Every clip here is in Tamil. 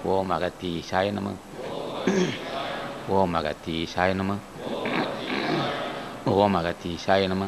ஓம் அகத்தீசாய நம ஓம் அகத்தீசாய நம ஓம் அகத்தீசாய நம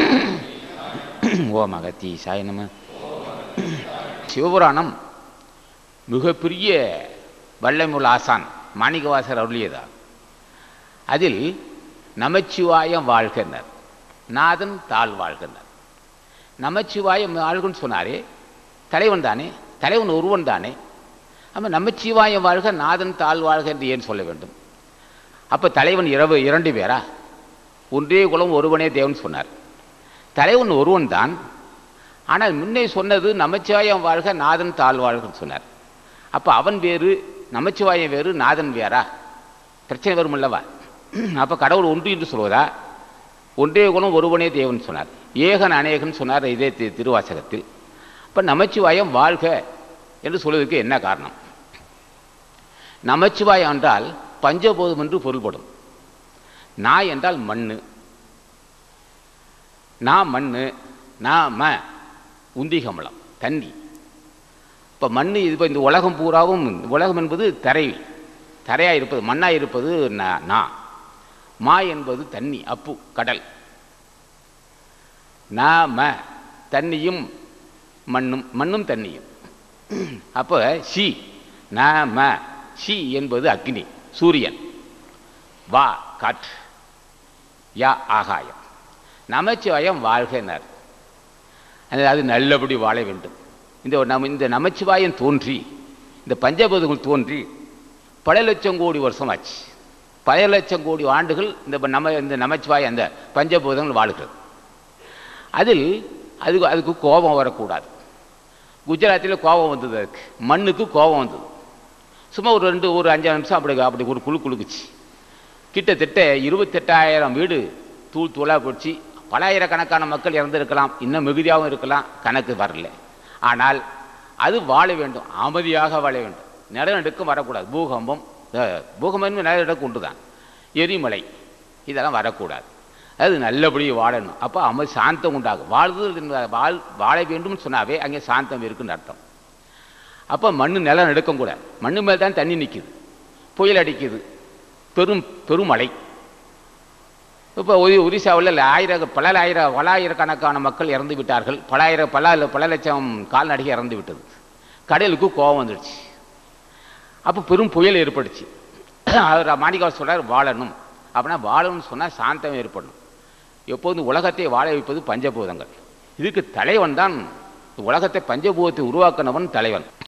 ஓம் அகத்தீசாய நம சிவபுராணம் மிகப்பெரிய வல்லமுல் ஆசான் மாணிக்கவாசர் அருளியதா அதில் நமச்சிவாயம் வாழ்கின்றார் நாதன் தாழ் வாழ்கின்றார் நமச்சிவாயம் வாழ்கன்னு சொன்னாரே தலைவன் தானே தலைவன் ஒருவன் தானே ஆமாம் நமச்சிவாயம் வாழ்க நாதன் தாழ் வாழ்க என்று ஏன் சொல்ல வேண்டும் அப்போ தலைவன் இரவு இரண்டு பேரா ஒன்றே குலம் ஒருவனே தேவன் சொன்னார் தலைவன் ஒருவன் தான் ஆனால் முன்னே சொன்னது நமச்சிவாயம் வாழ்க நாதன் தாழ் வாழ்கன்னு சொன்னார் அப்போ அவன் வேறு நமச்சிவாயம் வேறு நாதன் வேறா பிரச்சனை வரும் அல்லவா அப்போ கடவுள் ஒன்று என்று சொல்வதா ஒன்றே குலம் ஒருவனே தேவன் சொன்னார் ஏகன் அநேகன் சொன்னார் இதே தி- திருவாசகத்தில் அப்போ நமச்சிவாயம் வாழ்க என்று சொல்வதற்கு என்ன காரணம் நமச்சிவாயம் என்றால் பஞ்சபோதம் என்று பொருள்படும் நாய் என்றால் மண்ணு நான் மண்ணு நான் ம உந்திகமலம் தண்ணி இப்போ மண் இது இப்போ இந்த உலகம் பூராவும் உலகம் என்பது தரை தரையாக இருப்பது மண்ணாக இருப்பது ந- நா மா என்பது தண்ணி அப்பு கடல் நாம தண்ணியும் மண்ணும் மண்ணும் தண்ணியும் அப்போ சி நாம சி என்பது அக்னி சூரியன் வா காற்று யா ஆகாயம் நமச்சிவாயம் வாழ்கனர் அது அது நல்லபடி வாழ வேண்டும் இந்த நம்ம இந்த நமச்சிவாயம் தோன்றி இந்த பஞ்சபூதங்கள் தோன்றி பல லட்சம் கோடி வருஷம் ஆச்சு பல லட்சம் கோடி ஆண்டுகள் இந்த ப- நம்ம இந்த நமச்சிவாயம் அந்த பஞ்சபூதங்கள் வாழுகிறது அதில் அதுக்கு அதுக்கு கோபம் வரக்கூடாது குஜராத்தில் கோபம் வந்தது அதுக்கு மண்ணுக்கு கோபம் வந்தது சும்மா ஒரு ரெண்டு ஒரு அஞ்சாறு நிமிஷம் அப்படி அப்படி ஒரு குழு குலுக்குச்சு கிட்டத்தட்ட இருபத்தெட்டாயிரம் வீடு தூள் தூளாக போச்சு பலாயிரக்கணக்கான மக்கள் இறந்திருக்கலாம் இன்னும் மிகுதியாகவும் இருக்கலாம் கணக்கு வரல ஆனால் அது வாழ வேண்டும் அமைதியாக வாழ வேண்டும் நிலநடுக்கம் வரக்கூடாது பூகம்பம் அஹ், பூகம்பம் நிலநடுக்கம் உண்டு தான் எரிமலை இதெல்லாம் வரக்கூடாது அது நல்லபடி வாழணும் அப்போ அமைதி சாந்தம் உண்டாகும் வாழ்தல் என்பது வாழ் வாழ வேண்டும்னு சொன்னாவே அங்கே சாந்தம் இருக்குன்னு அர்த்தம் அப்போ மண்ணு நிலம் நடுக்கம் கூட மண்ணு மேல் தான் தண்ணி நிற்கிது புயல் அடிக்குது பெரும் பெருமழை இப்போ ஒரி ஒரிசாவில் ஆயிர பல ஆயிரம் பலாயிரக்கணக்கான மக்கள் இறந்து விட்டார்கள் பலாயிர பல பல லட்சம் கால்நடைகள் இறந்து விட்டது கடலுக்கு கோபம் வந்துடுச்சு அப்போ பெரும் புயல் ஏற்பட்டுச்சு அவர் மாணிக்காவர் சொல்றார் வாழணும் அப்படின்னா வாழணும்னு சொன்னால் சாந்தம் ஏற்படணும் எப்போதும் உலகத்தை வாழ வைப்பது பஞ்சபூதங்கள் இதுக்கு தலைவன் தான் உலகத்தை பஞ்சபூதத்தை உருவாக்கினவன் தலைவன்